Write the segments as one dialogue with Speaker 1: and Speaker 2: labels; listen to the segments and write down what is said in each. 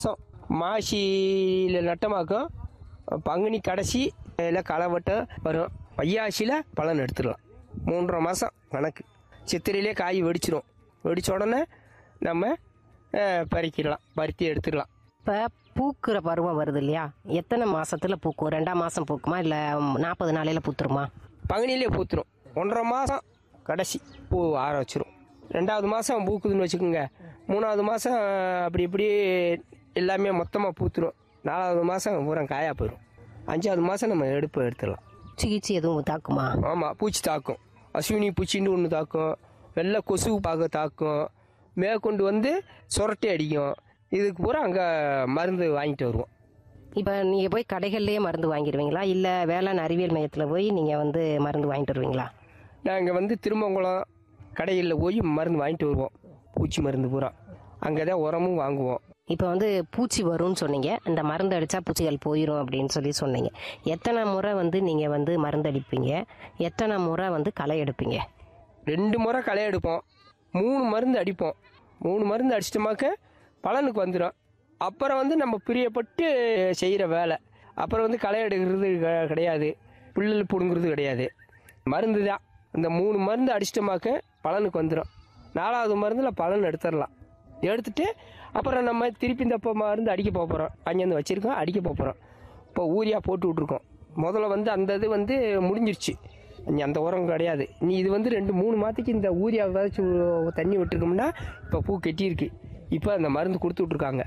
Speaker 1: மாதம் மாசியில் நட்டமாக்கும் பங்குனி கடைசி இல்லை களவட்டம் வரும் வையாசியில் பலன் எடுத்துடலாம் மூன்றரை மாதம் கணக்கு சித்திரையிலே காய் வெடிச்சிரும் வெடிச்ச உடனே நம்ம அஹ், பறிக்கிடலாம் பருத்தி எடுத்துடலாம்
Speaker 2: இப்போ பூக்கிற பருவம் வருது இல்லையா எத்தனை மாசத்துல பூக்கும் ரெண்டாம் மாசம் பூக்குமா இல்லை நாற்பது நாளையில பூத்துருமா
Speaker 1: பங்குனியிலே பூத்துரும் ஒன்றரை மாதம் கடைசி பூ ஆற வச்சிரும் ரெண்டாவது மாதம் பூக்குதுன்னு வச்சுக்கோங்க மூணாவது மாதம் அப்படி இப்படி எல்லாமே மொத்தமாக பூத்துரும் நாலாவது மாதம் பூரா காயாக போயிடும் அஞ்சாவது மாதம் நம்ம எடுப்பு எடுத்துடலாம்
Speaker 2: சிகிச்சை எதுவும் தாக்குமா
Speaker 1: ஆமாம் பூச்சி தாக்கும் அஸ்வினி பூச்சின்னு ஒன்று தாக்கும் வெள்ளை கொசு பார்க்க தாக்கும் மேற்கொண்டு வந்து சுரட்டி அடிக்கும் இதுக்கு பூரா அங்கே மருந்து வாங்கிட்டு வருவோம்
Speaker 2: இப்போ நீங்கள் போய் கடைகள்லேயே மருந்து வாங்கிடுவீங்களா இல்லை வேளாண் அறிவியல் மையத்தில் போய் நீங்கள் வந்து மருந்து வாங்கிட்டு வருவீங்களா
Speaker 1: நாங்கள் வந்து திருமங்கலம் கடையில் போய் மருந்து வாங்கிட்டு வருவோம் பூச்சி மருந்து பூரா அங்கே தான் உரமும் வாங்குவோம்
Speaker 2: இப்போ வந்து பூச்சி வரும்னு சொன்னீங்க இந்த மருந்து அடித்தா பூச்சிகள் போயிடும் அப்படின்னு சொல்லி சொன்னீங்க எத்தனை முறை வந்து நீங்கள் வந்து மருந்து அடிப்பீங்க எத்தனை முறை வந்து களை எடுப்பீங்க
Speaker 1: ரெண்டு முறை களை எடுப்போம் மூணு மருந்து அடிப்போம் மூணு மருந்து அடிச்சிட்டோமாக்க பலனுக்கு வந்துடும் அப்புறம் வந்து நம்ம பிரியப்பட்டு செய்கிற வேலை அப்புறம் வந்து களை எடுக்கிறது க- கிடையாது புல்லல் பிடுங்குறது கிடையாது மருந்து தான் இந்த மூணு மருந்து அடிச்சிட்டோமாக்க பலனுக்கு வந்துடும் நாலாவது மருந்தில் பலன் எடுத்துடலாம் எடுத்துட்டு அப்புறம் நம்ம திருப்பி இந்த இப்போ மருந்து அடிக்க போக போகிறோம் அங்கேருந்து வச்சுருக்கோம் அடிக்க போக போகிறோம் இப்போ ஊரியா போட்டு விட்ருக்கோம் முதல்ல வந்து அந்த இது வந்து முடிஞ்சிருச்சு இனி அந்த உரம் கிடையாது நீ இது வந்து ரெண்டு மூணு மாதத்துக்கு இந்த ஊரியா விதைச்சி தண்ணி விட்டுருக்கோம்னா இப்போ பூ கெட்டியிருக்கு இப்போ அந்த மருந்து கொடுத்து விட்ருக்காங்க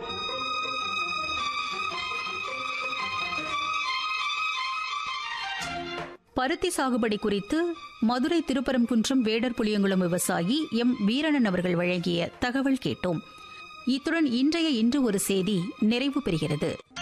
Speaker 3: பருத்தி சாகுபடி குறித்து மதுரை திருப்பரங்குன்றம் வேடர் புளியங்குளம் விவசாயி எம் வீரணன் அவர்கள் வழங்கிய தகவல் கேட்டோம் இத்துடன் இன்றைய இன்று ஒரு செய்தி நிறைவு பெறுகிறது